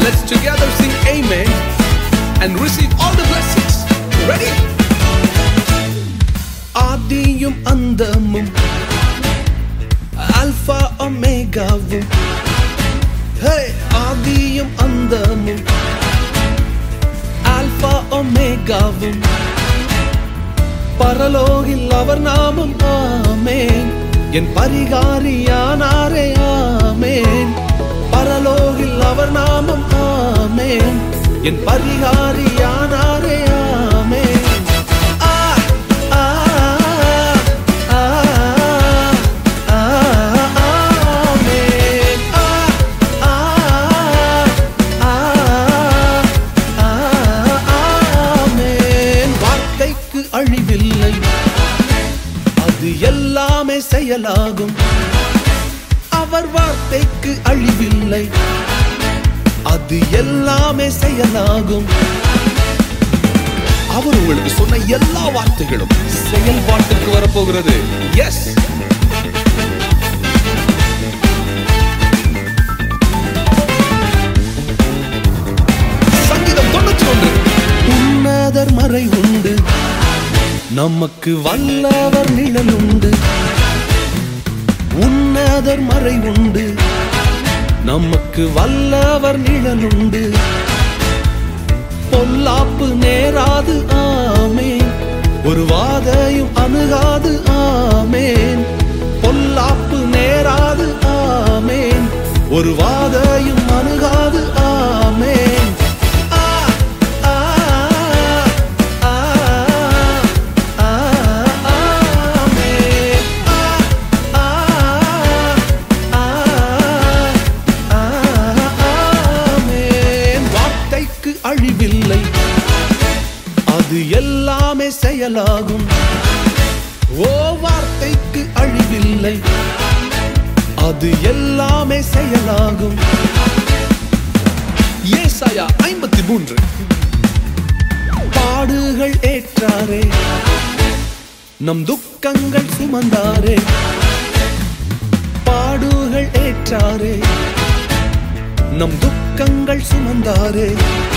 Let's together sing Amen and receive all the blessings. Ready? ஆதியும் அந்தமும் alpha ஒமேகாவும் ஹே ஆதியும் அந்தமும் ஆல்பா ஒமேகாவும் பரலோகில் அவர் நாமம் ஆமேன் என் பரிகாரியானாரே ஆமேன் பரலோகில் அவர் நாமம் ஆமேன் என் பரிகாரியானாரே ஆமேன் ஆ, ஆ, ஆ, ஆ, ஆமேன். ஆ, ஆ, ஆ, ஆ, ஆமேன். வார்த்தைக்கு அழிவில்லை அது எல்லாமே செயலாகும் அவர் வார்த்தைக்கு அழிவில்லை அது எல்லாமே செயலாகும் அவர் உங்களுக்கு சொன்ன எல்லா வார்த்தைகளும் செயல்பாட்டுக்கு வரப்போகிறது எஸ் சங்கீதம் தொண்ணூற்றி ஒன்று உன்னதர் மறை உண்டு நமக்கு வல்லவர் நிழல் உண்டு உன்னதர் மறை உண்டு நமக்கு வல்லவர் நிழல் உண்டு பொல்லாப்பு நேராது ஆமேன் ஒரு வாதையும் அணுகாது ஆமேன் பொல்லாப்பு நேராது ஆமேன் ஒரு வாதையும் அணுகாது ஆமேன் ஆ, ஆ, ஆ, ஆ, ஆமேன். ஆ, ஆ, ஆ, ஆ, ஆமேன். வார்த்தைக்கு அழிவில்லை அது எல்லாமே செயலாகும் ஓ வார்த்தைக்கு அழிவில்லை அது எல்லாமே செயலாகும் ஏசாயா ஐம்பத்தி மூன்று பாடுகள் ஏற்றாரே நம் துக்கங்கள் சுமந்தாரே பாடுகள் ஏற்றாரே நம் துக்கங்கள் சுமந்தாரே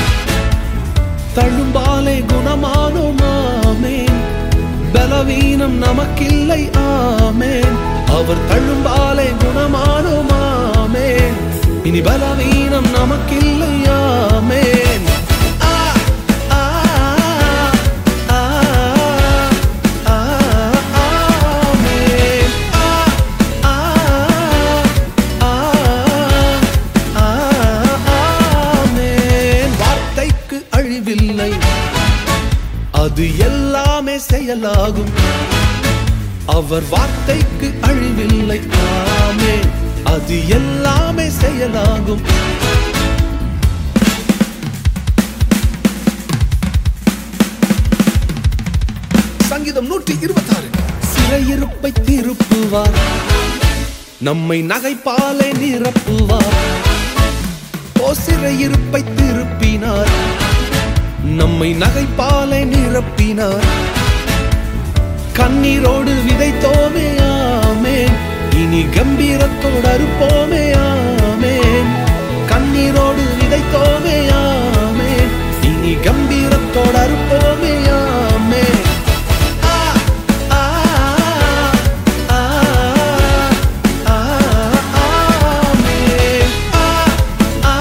தழும்பாலே குணமானோம் ஆமேன் பலவீனம் நமக்கில்லை ஆமேன் அவர் தழும்பாலே குணமானோம் ஆமேன் இனி பலவீனம் நமக்கில்லை ஆமேன் ஆ, ஆ, ஆ, ஆ, ஆமேன். ஆ, ஆ, ஆ, ஆ, ஆமேன். வார்த்தைக்கு அழிவில்லை அது எல்லாமே செயலாகும் அவர் வார்த்தைக்கு அழிவில்லை ஆமே அது எல்லாமே செயலாகும் சங்கீதம் நூற்றி இருபத்தாறு சிறையிருப்பை திருப்புவார் நம்மை நகைப்பாலே நிரப்புவார் ஓ சிறையிருப்பை திருப்பினார் நம்மை நகைப்பாலே நிரப்பினார் கண்ணீரோடு விதைத்தோமே ஆமேன் இனி கம்பீரத்தோடு அறுப்போமே ஆமேன் கண்ணீரோடு விதைத்தோமே ஆமேன் இனி கம்பீரத்தோடு அறுப்போமே ஆமேன் ஆ, ஆ, ஆ, ஆ, ஆமேன். ஆ, ஆ,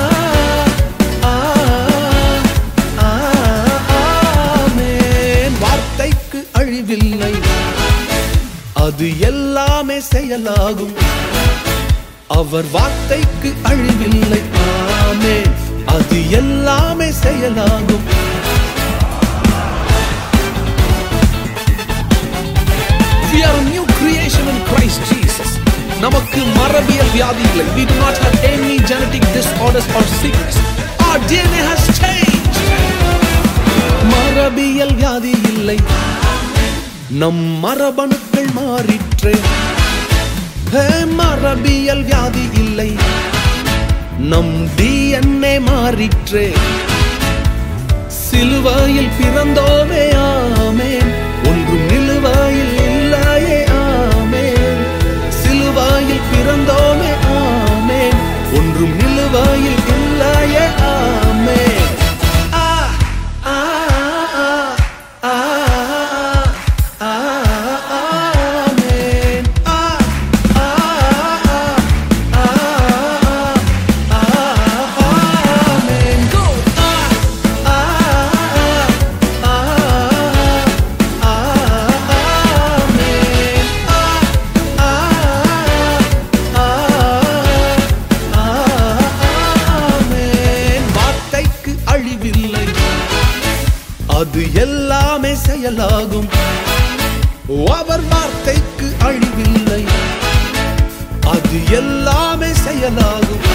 ஆ, ஆமேன். வார்த்தைக்கு அழிவில்லை அது எல்லாமே செயலாகும் அவர் வார்த்தைக்கு அழிவில்லை ஆமென் அது எல்லாமே செயலாகும் We are a new creation in Christ Jesus. நமக்கு மரபியல் வியாதி இல்லை we do not have any genetic disorders or sickness our DNA has changed மரபியல் வியாதி இல்லை நம் மரபணுக்கள் மாறிற்றே ஹே, மரபியல் வியாதி இல்லை நம் டிஎன்ஏ மாறிற்றே சிலுவையில் பிறந்தோமே ஆமேன் ஒன்றும் நிலுவையில் இல்லையே ஆமேன் சிலுவையில் பிறந்தோமே ஆமேன் ஒன்றும் நிலுவையில் இல்லையே செயலாகும் அவர் வார்த்தைக்கு அழிவில்லை அது எல்லாமே செயலாகும்